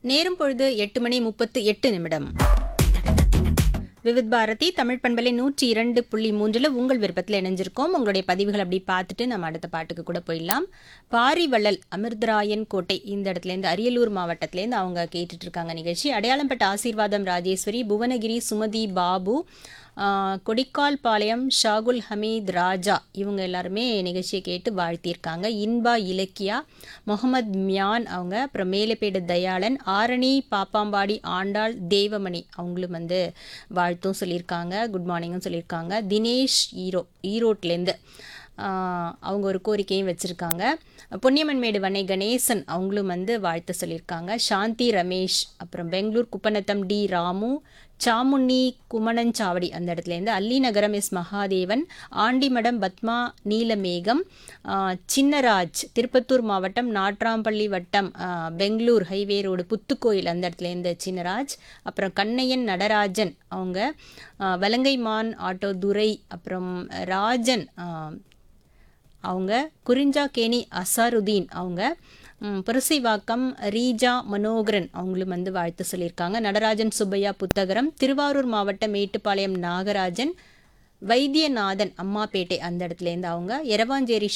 நேரம் பொழுது எட்டு மணி முப்பத்து எட்டு நிமிடம் விவித் பாரதி தமிழ் பண்பலை நூற்றி இரண்டு புள்ளி மூன்றில் உங்கள் விருப்பத்தில் இணைஞ்சிருக்கோம் உங்களுடைய பதிவுகள் அப்படி பார்த்துட்டு நம்ம அடுத்த பாட்டுக்கு கூட போயிடலாம் பாரிவள்ளல் அமிர்தராயன் கோட்டை இந்த இடத்துலேருந்து அரியலூர் மாவட்டத்திலேருந்து அவங்க கேட்டுட்டு இருக்காங்க நிகழ்ச்சி அடையாளம்பட்ட ஆசீர்வாதம் ராஜேஸ்வரி புவனகிரி சுமதி பாபு ஆஹ், கொடிக்கால் பாளையம் ஷாகுல் ஹமீத் ராஜா இவங்க எல்லாருமே நிகழ்ச்சியை கேட்டு வாழ்த்தியிருக்காங்க இன்பா இலக்கியா முகமது மியான் அவங்க அப்புறம் மேலப்பேடு தயாளன் ஆரணி பாப்பாம்பாடி ஆண்டாள் தேவமணி அவங்களும் வந்து வாழ்த்தும் சொல்லியிருக்காங்க குட் மார்னிங்கும் சொல்லியிருக்காங்க தினேஷ் ஈரோ ஈரோட்லேருந்து ஆஹ், அவங்க ஒரு கோரிக்கையும் வச்சுருக்காங்க பொன்னியம்மன்மேடு வனை கணேசன் அவங்களும் வந்து வாழ்த்து சொல்லியிருக்காங்க சாந்தி ரமேஷ் அப்புறம் பெங்களூர் குப்பநத்தம் டி ராமு சாமுண்ணி குமணஞ்சாவடி அந்த இடத்துலேருந்து அல்லி நகரம் எஸ் மகாதேவன் ஆண்டிமடம் பத்மா நீலமேகம் ஆஹ், சின்னராஜ் திருப்பத்தூர் மாவட்டம் நாட்ராம்பள்ளி வட்டம் ஆஹ், பெங்களூர் ஹைவே ரோடு புத்துக்கோயில் அந்த இடத்துலேருந்து சின்னராஜ் அப்புறம் கண்ணையன் நடராஜன் அவங்க ஆஹ், வலங்கைமான் ஆட்டோ துரை அப்புறம் ராஜன் ஆஹ், அவங்க குறிஞ்சாக்கேணி அசாருதீன் அவங்க ம், புரசைவாக்கம் ரீஜா மனோகரன் அவங்களும் வந்து வாழ்த்து சொல்லியிருக்காங்க நடராஜன் சுப்பையா புத்தகரம் திருவாரூர் மாவட்டம் மேட்டுப்பாளையம் நாகராஜன் வைத்தியநாதன் அம்மாப்பேட்டை அந்த இடத்துலேருந்து அவங்க எரவாஞ்சேரி